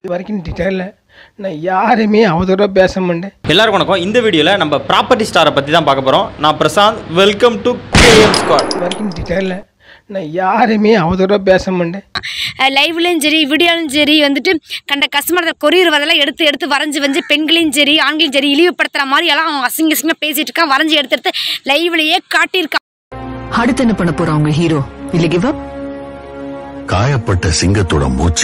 இது வரைக்கும் டீட்டெயிலில் நான் யாருமே அவதூறாக பேச மாட்டேன் எல்லாருக்கும் வணக்கம் இந்த வீடியோவில் நம்ம ப்ராப்பர்ட்டி ஸ்டாரை பற்றி தான் பார்க்க போகிறோம் நான் Prashanth welcome to KM squad இது வரைக்கும் டீட்டெயிலில் நான் யாருமே அவதூறாக பேச மாட்டேன் லைவ்லையும் சரி வீடியோலையும் சரி வந்துட்டு கண்ட கஸ்டமர் கொரியர் வரதெல்லாம் எடுத்து எடுத்து வரைஞ்சி வரைஞ்சி பெண்களையும் சரி ஆண்களையும் சரி இழிவுபடுத்துகிற மாதிரி எல்லாம் அவன் அசிங்க அசிங்கமாக பேசிட்டு இருக்கான் வரைஞ்சி எடுத்து எடுத்து லைவ்லயே காட்டியிருக்கான் அடுத்து என்ன பண்ண போறா உங்க ஹீரோ இல்ல கிவ் அப் காயப்பட்ட சிங்கத்தோட மூச்சு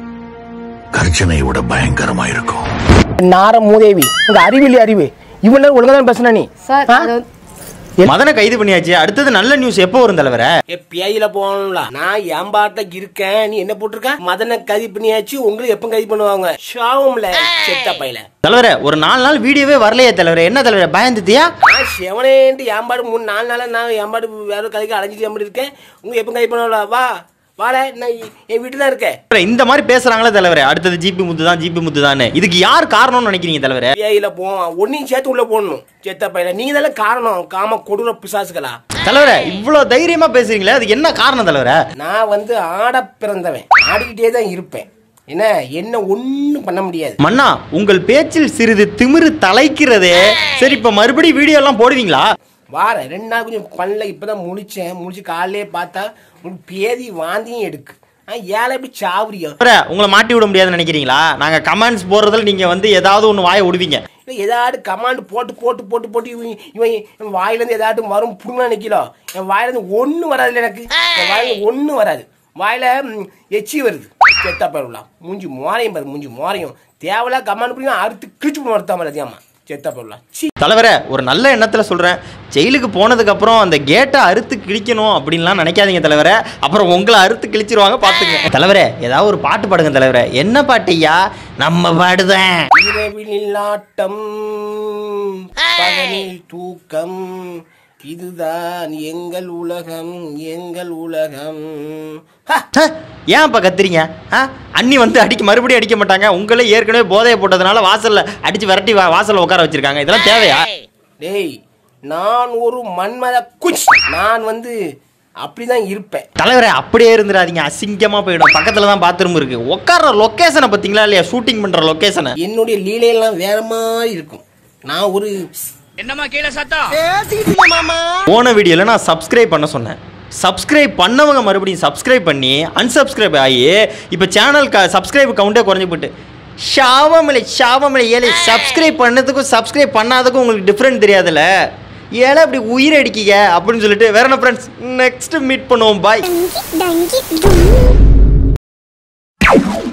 கர்ஜனையை விட பயங்கரமா இருக்கும் நார மூதேவி உங்க அறிவிலி அறிவு இவ்வளோ நேரம் ஒழுங்காக தான் பேசுன நீ சார் ஆ? அது மதனை கைது பண்ணியாச்சு அடுத்தது நல்ல நியூஸ் எப்போ வரும் தலைவரை ஏ பேயில போகணும்ல நான் ஏம்பாட்ட இருக்கேன் நீ என்ன போட்டிருக்க மதனை கைது பண்ணியாச்சு உங்களுக்கு எப்ப கைது பண்ணுவாங்க ஷாவும்ல செத்த பையில தலைவரே ஒரு நாலு நாள் வீடியோவே வரலையே தலைவரே என்ன தலைவரே பயந்துட்டியா நான் செவனேன்ட்டு ஏம்பாடு மூணு நாலு நாளா நான் ஏம்பாடு வேற கதைக்கு அலைஞ்சிட்டு ஏம்பாடு இருக்கேன் உங்க எப்ப கைது பண்ணுவாங்களா வா வாட நான் என் வீட்டுல தான் இருக்கேன் தலைவரே, இந்த மாதிரி பேசுறாங்களே தலைவரே அடுத்தது ஜிபி முத்து தான் ஜிபி முத்து தான் இதுக்கு யார் காரணம்னு நினைக்கிறீங்க தலைவரே பேயில போவோம் ஒன்னையும் சேர்த்து உள்ள போடணும் செத்த பையில நீங்க தானே காரணம் காம கொடூர பிசாசுகளா தலைவரே இவ்வளோ தைரியமா பேசுறீங்களே அதுக்கு என்ன காரணம் தலைவரே நான் வந்து ஆட பிறந்தவன் ஆடிக்கிட்டே தான் இருப்பேன் என்ன என்ன ஒண்ணும் பண்ண முடியாது மன்னா உங்கள் பேச்சில் சிறிது திமிரு தலைக்கிறதே சரி இப்ப மறுபடியும் வீடியோ எல்லாம் போடுவீங்களா வாரேன் ரெண்டு நாள் கொஞ்சம் பண்ணல இப்பதான் முழிச்சேன் முழிச்சு காலையிலே பார்த்தா உங்களுக்கு பேதி வாந்தியும் எடுக்கு ஆ ஏழை எப்படி சாவுறியோ தலைவரே, உங்களை மாட்டி விட முடியாதுன்னு நினைக்கிறீங்களா நாங்க கமெண்ட்ஸ் போடுறதுல நீங்க வந்து ஏதாவது ஒன்று வாயை விடுவீங்க இல்லை ஏதாவது கமாண்ட் போட்டு போட்டு போட்டு போட்டு இவன் இவன் என் வாயிலேருந்து ஏதாட்டும் வரும் புடுங்க நிற்கிறோம் என் வாயிலேருந்து ஒன்றும் வராதுல்ல எனக்கு என் வாயில ஒன்றும் வராது வாயில ம், எச்சி வருது செத்தா பருவலாம் மூஞ்சி மோரையும் பாரு மூஞ்சி மோரையும் தேவையில்லா கமாண்ட் பண்ணி அறுத்து கிழிச்சு போடுத்தாமல் அதிகமா செத்தா பருவலாம் சி தலைவரே ஒரு நல்ல எண்ணத்துல சொல்றேன் ஜெயிலுக்கு போனதுக்கு அப்புறம் அந்த கேட்டை அறுத்து கிழிக்கணும் அப்படின்லாம் நினைக்காதீங்க தலைவரே அப்புறம் உங்களை அறுத்து கிழிச்சிருவாங்க பாத்துங்க தலைவரே ஏதாவது ஒரு பாட்டு பாடுங்க தலைவரே என்ன பாட்டுயா நம்ம பாடுதான் இரவில் ஆட்டம் பகலில் தூக்கம் இதுதான் எங்கள் உலகம் எங்கள் உலகம் ஹ! ஹ, ஏன் அப்ப கத்துறீங்க ஆ? அண்ணி வந்து அடிக்க மறுபடியும் அடிக்க மாட்டாங்க உங்களே ஏற்கனவே போதையை போட்டதுனால வாசல்ல அடிச்சு விரட்டி வா- வாசல்ல உட்கார வச்சிருக்காங்க இதெல்லாம் தேவையா டேய் நான் ஒரு மன்மத குச் நான் வந்து அப்படிதான் இருப்பேன் தலைவரே அப்படியே இருந்துடாதீங்க அசிங்கமா போயிடும் பக்கத்துல தான் பாத்ரூம் இருக்கு உட்கார்ற லொக்கேஷனை பாத்தீங்களா இல்லையா ஷூட்டிங் பண்ற லொக்கேஷனை என்னுடைய லீலையெல்லாம் வேற மாதிரி இருக்கும் நான் ஒரு போன வீடியோல நான் சப்ஸ்கிரைப் பண்ண சொன்னேன் சப்ஸ்கிரைப் பண்ணவங்க மறுபடியும் சப்ஸ்கிரைப் பண்ணி unsubscribe ஆகி இப்போ சேனல் க சப்ஸ்கிரைப் கவுண்டே குறைஞ்சு போட்டு ஷாவமலை ஷாவமலை ஏழை சப்ஸ்கிரைப் பண்ணதுக்கும் சப்ஸ்கிரைப் பண்ணாததுக்கும் உங்களுக்கு டிஃப்ரெண்ட் தெரியாதுல்ல ஏழை அப்படி உயிர் அடிக்கீங்க அப்படின்னு சொல்லிட்டு வேற என்ன ஃப்ரெண்ட்ஸ் நெக்ஸ்ட் மீட் பண்ணுவோம் பாய் Danke, danke, dumm.